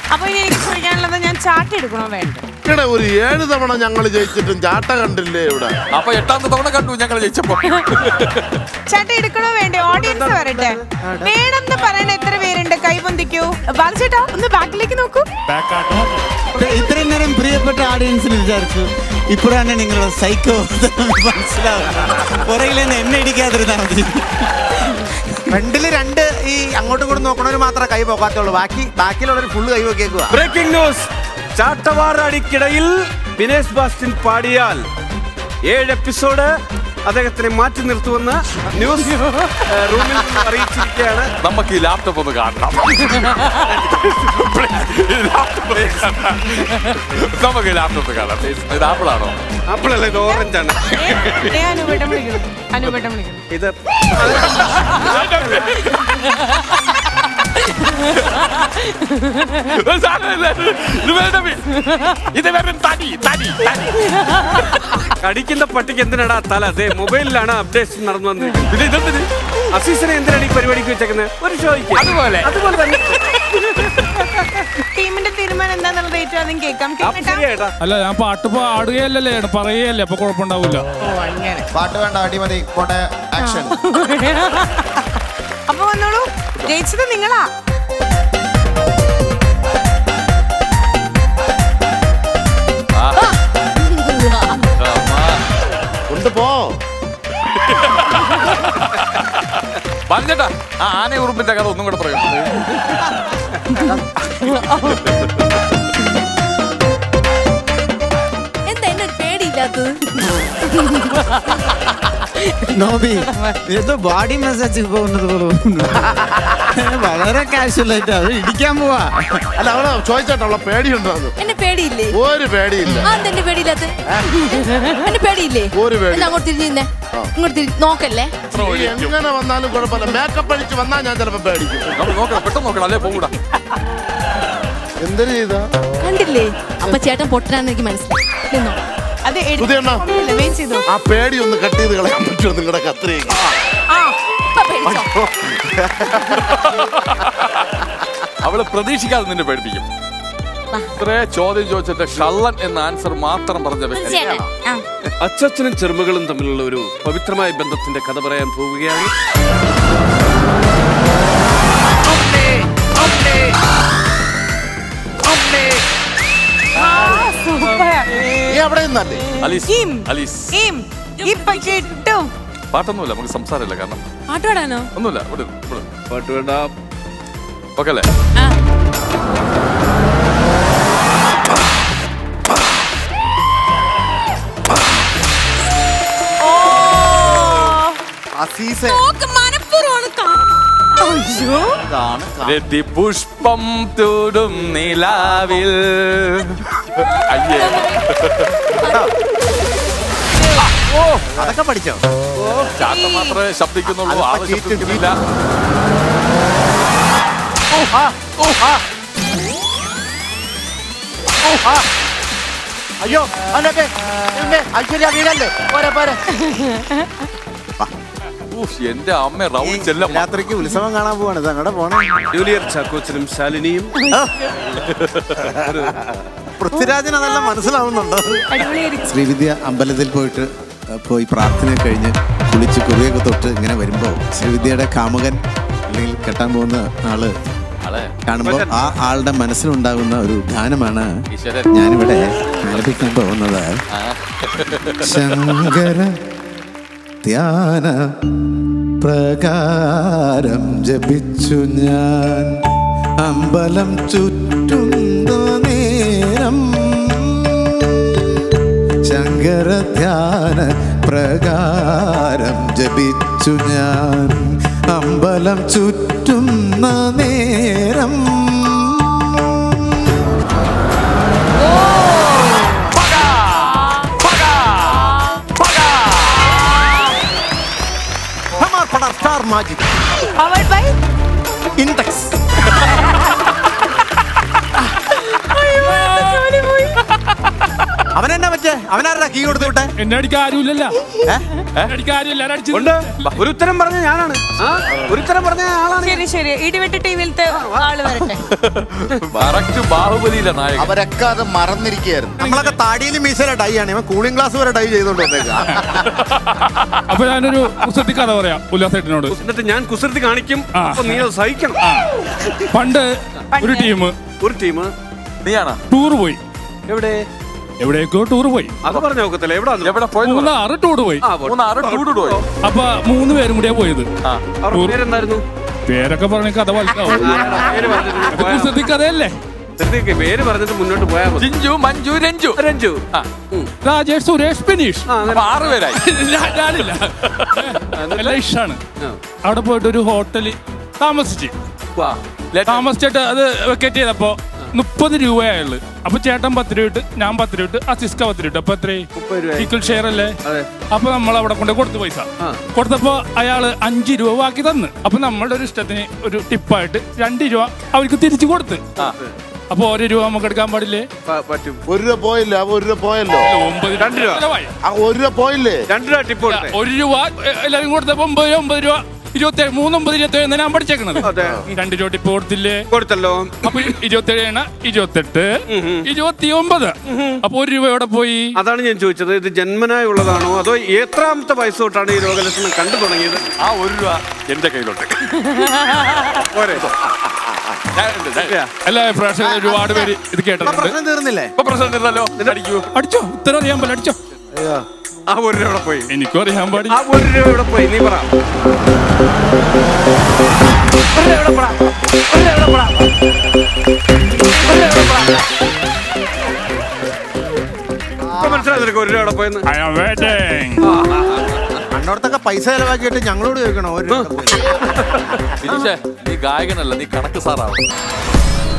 അപ്പൊ ഇനി എനിക്ക് ചോദിക്കാനുള്ളത് ഞാൻ ചാട്ടി എടുക്കണോ വേണ്ട ഇവിടെ ഒരു ഏഴ് തവണ ഞങ്ങൾ ജയിച്ചിട്ടും ചാട്ട കണ്ടില്ലേ ഇവിടെ അപ്പൊ എട്ടാമത്തെ തവണ കണ്ടു ഞങ്ങൾ ജയിച്ചപ്പോ ചാട്ടി എടുക്കണോ വേണ്ടേ ഓഡിയൻസ് വരട്ടെ വേണം എന്ന് പറയണ എത്ര പേരുണ്ട് കൈ പൊന്തിക്കൂ ബാലചേട്ടാ ഒന്ന് ബാക്കിലേക്ക് നോക്കൂ ഇത്രയും നേരം പ്രിയപ്പെട്ട ഓഡിയൻസിന് വിചാരിച്ചു ഇപ്പോഴാണ് നിങ്ങളുടെ സൈക്കോ മനസ്സിലാവുന്നത് പുറകിൽ നിന്ന് എന്നെ ഇടിക്കാതിരുന്നാൽ മതി ഫ്രണ്ടില് രണ്ട് ഈ അങ്ങോട്ടും ഇങ്ങോട്ടും നോക്കണവര് മാത്രമേ കൈ പോക്കാത്തുള്ളൂ ബാക്കി ബാക്കിയുള്ളവർ ഫുള്ള് കൈ പോക്കിയേക്കുക ബ്രേക്കിംഗ് ന്യൂസ് ചാട്ടവാറടിക്കിടയിൽ ബിനേഷ് ബാസ്റ്റിൻ പാടിയാൽ ഏഴ് എപ്പിസോഡ് അദ്ദേഹത്തിനെ മാറ്റി നിർത്തുമെന്ന് ന്യൂസ് ഏഹ്, റൂമിൽ നിന്ന് അറിയിച്ചിരിക്കുകയാണ് നമുക്ക് ഈ ലാപ്ടോപ്പ് ഒന്ന് കാണണം നമുക്ക് ഈ ലാപ്ടോപ്പ് കാണാം ഇത് ആപ്പിളാണോ ആപ്പിളല്ല ഇത് ഓറഞ്ച് ആണ് ഏ അനുപേട്ടം വിളിക്കണം അനുപേട്ടം വിളിക്കണം ഇത് ഇത് വെറും തടി തടി തടി കടിക്കുന്ന പട്ടിക്ക് എന്തിനാടാ തല അതെ മൊബൈലിലാണ് അപ്ഡേഷൻ നടന്നു വന്നിരിക്കുന്നത് പിന്നെ ഇതെന്തിന് അസീസിനെ എന്തിനാണ് ഈ പരിപാടിക്ക് വെച്ചേക്കുന്നത് ഒരു ഷോയ്ക്ക് അതുപോലെ അതുപോലെ തന്നെ ടീമിന്റെ തീരുമാനം എന്താന്നുള്ളത് ഏറ്റവും ആദ്യം കേൾക്കാം അപ്പൊ കേട്ടോ ശരിയേട്ടാ അല്ല ഞാൻ പാട്ട് പാടുകയല്ലേ പറയുകയല്ലേ അപ്പൊ കുഴപ്പമുണ്ടാവില്ല പാട്ട് വേണ്ട അടിമതി പോട്ടെ ആക്ഷൻ അപ്പൊ വന്നോളൂ ജയിച്ചത് നിങ്ങളാ കൊണ്ടുപോ പറഞ്ഞേട്ടാ ആ ആന ഉറുമ്പിന്റെ കഥ ഒന്നും കൂടെ പറയും എന്താ എന്നെ പേടിയില്ലാത്തത് നോബി ഏതോ ബോഡി മസാജ് പോകുന്നത് പോലെ തോന്നുന്നു. വളരെ കാഷ്വൽ ആയിട്ട് അത് ഇടിക്കാൻ പോവാ അല്ല അവളെ ചോദിച്ചിട്ടുള്ള പേടിയുണ്ടോ അത് എന്നെ പേടിയില്ലേ ഒരു പേടിയില്ല ആ എന്താ എന്റെ പേടിയില്ലാത്ത എന്നെ പേടിയില്ലേ ഒരു പേടി. എന്നാ അങ്ങോട്ട് തിരിഞ്ഞ് നിന്നേ ഇങ്ങോട്ട് തിരിഞ്ഞ് നോക്കല്ലേ നീ എങ്ങനെ വന്നാലും കുഴപ്പമില്ല മേക്കപ്പ് അടിച്ച് വന്നാൽ ഞാൻ ചിലപ്പോ പേടിക്കും നമ്മൾ നോക്കണം പെട്ടെന്ന് നോക്കണം അല്ലേ പോകൂടാ എന്തിനു ചെയ്താ കണ്ടില്ലേ അപ്പൊ ചേട്ടൻ പൊട്ടനാന്ന് എനിക്ക് മനസ്സിലായി നിന്നോ അത് സുധിയണ്ണ. വെയിറ്റ് ചെയ്തു ആ പേടി ഒന്ന് കട്ട് ചെയ്ത് കളയാൻ പറ്റുമോ നിങ്ങളുടെ കത്രിക ആ ഇപ്പൊ പേടിച്ചോ അവള് പ്രതീക്ഷിക്കാതെ നിന്നെ പേടിപ്പിക്കും ഇത്രേ ചോദ്യം ചോദിച്ചിട്ട് കള്ളൻ എന്ന ആൻസർ മാത്രം പറഞ്ഞ വ്യക്തി ചേട്ടൻ ആ അച്ചച്ചനും ചെറുമകളും തമ്മിലുള്ള ഒരു പവിത്രമായ ബന്ധത്തിന്റെ കഥ പറയാൻ പോവുകയാണ് സൂപ്പർ നീ അവിടെ നിന്നല്ലേ അലീസ് ഇം. അലീസ് ഈം ഇപ്പൊ കിട്ടും പാട്ടൊന്നുമില്ല നമുക്ക് സംസാരമില്ല കാരണം പാട്ട് പാടാനോ ഒന്നുമില്ല ഇവിടെ ഇരു, ഇവിടെ പാട്ട് വേണ്ട ഓക്കെ അല്ലേ ആ ഓ അസീസെ നോക്ക് മനപ്പൂർവ്വമാണ് കാണുന്നത്. അയ്യോ ഇതാണ് രതി പുഷ്പം തൂടും നിലാവിൽ അയ്യേ അതൊക്കെ പഠിച്ചോ ചാട്ടം മാത്രമേ ശബ്ദിക്കുന്നുള്ളൂ അതിപ്പോ ആള് ചീറ്റ് ശബ്ദിക്കുന്നില്ല അയ്യോ അവനൊക്കെ ഐശ്വര്യ വീടല്ലേ പോരെ പോരെ ഊഫ്, എന്റെ അമ്മ റൗൾ ചെല്ലമ്മ രാത്രിക്ക് ഉത്സവം കാണാൻ പോവാണ് ഇത് അങ്ങോട്ട് പോണേ ജൂലിയർ ചാക്കോച്ചനും ശാലിനിയും പൃഥ്വിരാജിന് അതെല്ലാം മനസ്സിലാവുന്നുണ്ടോ അടിപൊളിയായിരിക്കും ശ്രീവിദ്യ അമ്പലത്തിൽ പോയിട്ട് അഹ് പോയി പ്രാർത്ഥന കഴിഞ്ഞ് കുളിച്ച് കുറിയൊക്കെ തൊട്ട് ഇങ്ങനെ വരുമ്പോൾ ശ്രീവിദ്യയുടെ കാമുകൻ അല്ലെങ്കിൽ കെട്ടാൻ പോകുന്ന ആള് ആളെ കാണുമ്പോൾ ആ ആളുടെ മനസ്സിലുണ്ടാകുന്ന ഒരു ഗാനമാണ് ഈശ്വരൻ ഞാനിവിടെ ആലപിക്കാൻ പോകുന്നത് ആ. ശങ്കര ധ്യാന പ്രകാരം ജപിച്ചു ഞാൻ അമ്പലം ചുറ്റുന്ന നേരം ശങ്കര ധ്യാന പ്രകാരം ജപിച്ചു ഞാൻ അമ്പലം ചുറ്റുന്ന നേരം star magic powered by index അവനെന്നാ പറ്റേ അവനാരുടെ കീ കൊടുത്തു വിട്ടെ എന്നെ അടിക്കാൻ ആരുമില്ലല്ല എനിക്ക് ആരും എല്ലാരും അടിച്ചു ഉണ്ട് ഒരു ഉത്തരം പറഞ്ഞ ഞാനാണ് ആ ഒരു ഉത്തരം പറഞ്ഞ ആളാണ് ശരി ശരി ഇടിവെട്ട് ടിവിയിലത്തെ ആള് വരട്ടെ കറക്റ്റ് ബാഹുബലിയിലെ നായകൻ അവരൊക്കെ അത് മറന്നിരിക്കുകയായിരുന്നു നമ്മളൊക്കെ താടിയിലും മീശയിലെ ഡൈ ആണ് ഇവൻ കൂളിംഗ് ഗ്ലാസ് വരെ ഡൈ ചെയ്തോണ്ട് വന്നേക്കാം അപ്പൊ ഞാനൊരു കുസൃതി കഥ പറയാം ഉല്ലാസേട്ടനോട് എന്നിട്ട് ഞാൻ കുസൃതി കാണിക്കും ആ. അപ്പൊ നീ അത് സഹിക്കണം പണ്ട് ഒരു ടീം ഒരു ടീം നീയാണോ ടൂർ പോയി എവിടെ എവിടേക്കോ ടൂർ പോയി അത് പറഞ്ഞ നോക്കത്തില്ല എവിടെ എവിടെ പോയത് പറ. മൂന്നാറ് ടൂർ പോയി ആ പോട്ടെ. മൂന്നാറ് ടൂട് പോയി അപ്പൊ മൂന്ന് പേരും കൂടിയാ പോയത് ആ അവരുടെ പേരെന്തായിരുന്നു പേരൊക്കെ പറഞ്ഞ കഥ വലുതാവും ആരാടാ? പേര് പറഞ്ഞിട്ട് ഇത് പോയാ മതി. കുസൃതി കഥയല്ലേ ശ്രദ്ധിക്ക്, പേര് പറഞ്ഞിട്ട് മുന്നോട്ട് പോയാൽ മതി ജിഞ്ചു മഞ്ജു രഞ്ജു രഞ്ജു ആ രാജേഷ് സുരേഷ് ബിനീഷ് ആ, അങ്ങനെ. അപ്പൊ ആറ് പേരായി ഞാൻ- ഞാനില്ല എല്ലാം ഇഷ്ടാണ് ആ. അവിടെ പോയിട്ട് ഒരു ഹോട്ടലിൽ താമസിച്ച് വാ. ലേറ്റ് താമസിച്ചിട്ട് അത് വെക്കേറ്റ് ചെയ്തപ്പോ മുപ്പത് രൂപയായുള്ളു അപ്പൊ ചേട്ടൻ പത്ത് രൂപ ഇട്ട് ഞാൻ പത്ത് രൂപ ഇട്ട് അസിസ്ക പത്ത് രൂപ ഇട്ട് അപ്പൊ എത്രയായി മുപ്പത് രൂപയായി. ഈക്വൽ ഷെയർ അല്ലേ അതെ. അപ്പൊ നമ്മൾ അവിടെ കൊണ്ട് കൊടുത്തു പൈസ ആ. കൊടുത്തപ്പോ അയാള് അഞ്ച് രൂപ ബാക്കി തന്ന് അപ്പൊ നമ്മളുടെ ഒരു ഇഷ്ടത്തിന് ഒരു ടിപ്പായിട്ട് രണ്ട് രൂപ അവർക്ക് തിരിച്ചു കൊടുത്ത് ആ. അപ്പൊ ഓരോ രൂപ നമുക്ക് എടുക്കാൻ പാടില്ലേ പ- പറ്റും ഒരു രൂപ പോയില്ലേ അപ്പൊ ഒരു രൂപ പോയല്ലോ ഒമ്പത് രണ്ട് രൂപ. ചെലവായി. ആ ഒരു രൂപ പോയില്ലേ രണ്ടു രൂപ ടിപ്പ് കൊടുത്തേ ഒരു രൂപ എ- എല്ലാവരും കൊടുത്തപ്പോ ഒമ്പത് രൂപ ഒമ്പത് രൂപ ഇരുപത്തേഴ് മൂന്നൊമ്പത് ഇരുപത്തേഴ് ഞാൻ പഠിച്ചേക്കണത് അതെ. രണ്ട് രൂപ ടിപ്പ് കൊടുത്തില്ലേ കൊടുത്തല്ലോ അപ്പൊ ഇരുപത്തേഴ് ആണ് ഇരുപത്തെട്ട് ഇരുപത്തി ഒമ്പത് അപ്പൊ ഒരു രൂപ എവിടെ പോയി അതാണ് ഞാൻ ചോദിച്ചത് ഇത് ജന്മനായുള്ളതാണോ അതോ എത്രാമത്തെ വയസ്സ് തൊട്ടാണ് ഈ രോഗലക്ഷണം കണ്ടു തുടങ്ങിയത് ആ ഒരു രൂപ എന്റെ കയ്യിലുണ്ട് പോരെ ഞാനുണ്ട്, ഞാൻ- എല്ലാ പ്രേക്ഷകർ ഒരുപാട് പേര് ഇത് കേട്ടിട്ടുണ്ട് പ്രശ്നം തീർന്നില്ലേ ഇപ്പൊ പ്രശ്നം ഉണ്ടല്ലോ അടിക്കൂ അടിച്ചോ ഉത്തരം അറിയാൻ പാടില്ല അടിച്ചോ ആ ഒരു രൂപ പോയി എനിക്കും അറിയാൻ പാടില്ല ആ ഒരു രൂപ ഇവിടെ പോയി നീ പറ ഒരു രൂപ ഇവിടെ പോടാ. ഒരു രൂപ ഇവിടെ പോടാ. ഒരു രൂപ ഇവിടെ പോടാ. ഇപ്പൊ മനസ്സിലായി നിനക്ക് ഒരു രൂപ ഇവിടെ പോയെന്ന് ഐ ആം വെയിറ്റിംഗ് കണ്ടോടത്തൊക്കെ പൈസ ചെലവാക്കിയിട്ട് ഞങ്ങളോട് ചോദിക്കണോ ഒരു ബിനീഷേ നീ ഗായകനല്ല നീ കണക്ക് സാറാവും